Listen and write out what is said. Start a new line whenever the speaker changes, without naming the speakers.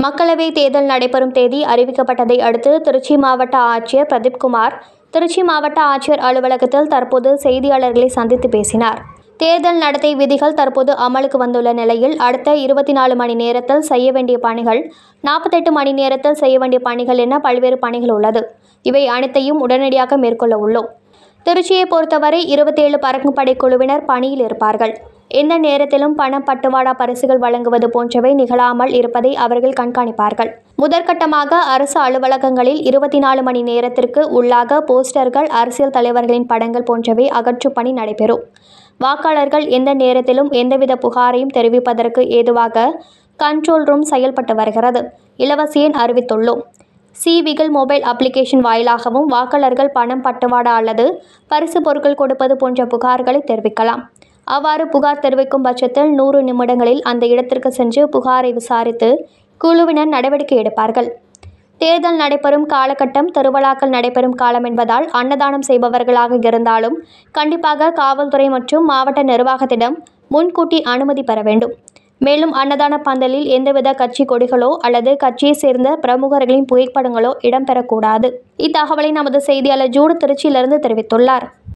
மக்களவை தேர்தல் நடைபெறும் தேதி அறிவிக்கப்பட்டதை அடுத்து திருச்சி மாவட்ட ஆட்சியர் பிரதீப்குமார் திருச்சி மாவட்ட ஆட்சியர் அலுவலகத்தில் தற்போது செய்தியாளர்களை சந்தித்து பேசினார் தேர்தல் நடத்தை விதிகள் தற்போது அமலுக்கு வந்துள்ள நிலையில் அடுத்த இருபத்தி நாலு மணி நேரத்தில் செய்ய வேண்டிய பணிகள் நாற்பத்தெட்டு மணி நேரத்தில் செய்ய வேண்டிய பணிகள் என பல்வேறு பணிகள் உள்ளது இவை அனைத்தையும் உடனடியாக மேற்கொள்ள உள்ளோம் திருச்சியை பொறுத்தவரை இருபத்தேழு பறக்கும் படை குழுவினர் பணியில் இருப்பார்கள் எந்த நேரத்திலும் பணம் பட்டுவாடா பரிசுகள் வழங்குவது போன்றவை நிகழாமல் இருப்பதை அவர்கள் கண்காணிப்பார்கள் முதற்கட்டமாக அரசு அலுவலகங்களில் இருபத்தி நாலு மணி நேரத்திற்கு உள்ளாக போஸ்டர்கள் அரசியல் தலைவர்களின் படங்கள் போன்றவை அகற்றும் பணி நடைபெறும் வாக்காளர்கள் எந்த நேரத்திலும் எந்தவித புகாரையும் தெரிவிப்பதற்கு ஏதுவாக கண்ட்ரோல் ரூம் செயல்பட்டு வருகிறது இலவச எண் அறிவித்துள்ளோம் சி விகில் மொபைல் அப்ளிகேஷன் வாயிலாகவும் வாக்காளர்கள் பணம் பட்டுவாடா அல்லது பரிசு பொருட்கள் கொடுப்பது போன்ற புகார்களை தெரிவிக்கலாம் அவ்வாறு புகார் தெரிவிக்கும் பட்சத்தில் நூறு நிமிடங்களில் அந்த இடத்திற்கு சென்று புகாரை விசாரித்து குழுவினர் நடவடிக்கை எடுப்பார்கள் தேர்தல் நடைபெறும் காலகட்டம் திருவிழாக்கள் நடைபெறும் காலம் என்பதால் அன்னதானம் செய்பவர்களாக இருந்தாலும் கண்டிப்பாக காவல்துறை மற்றும் மாவட்ட நிர்வாகத்திடம் முன்கூட்டி அனுமதி பெற வேண்டும் மேலும் அன்னதான பந்தலில் எந்தவித கட்சி கொடிகளோ அல்லது கட்சியை சேர்ந்த பிரமுகர்களின் புகைப்படங்களோ இடம்பெறக்கூடாது இத்தகவலை நமது செய்தியாளர் ஜூடு திருச்சியிலிருந்து தெரிவித்துள்ளார்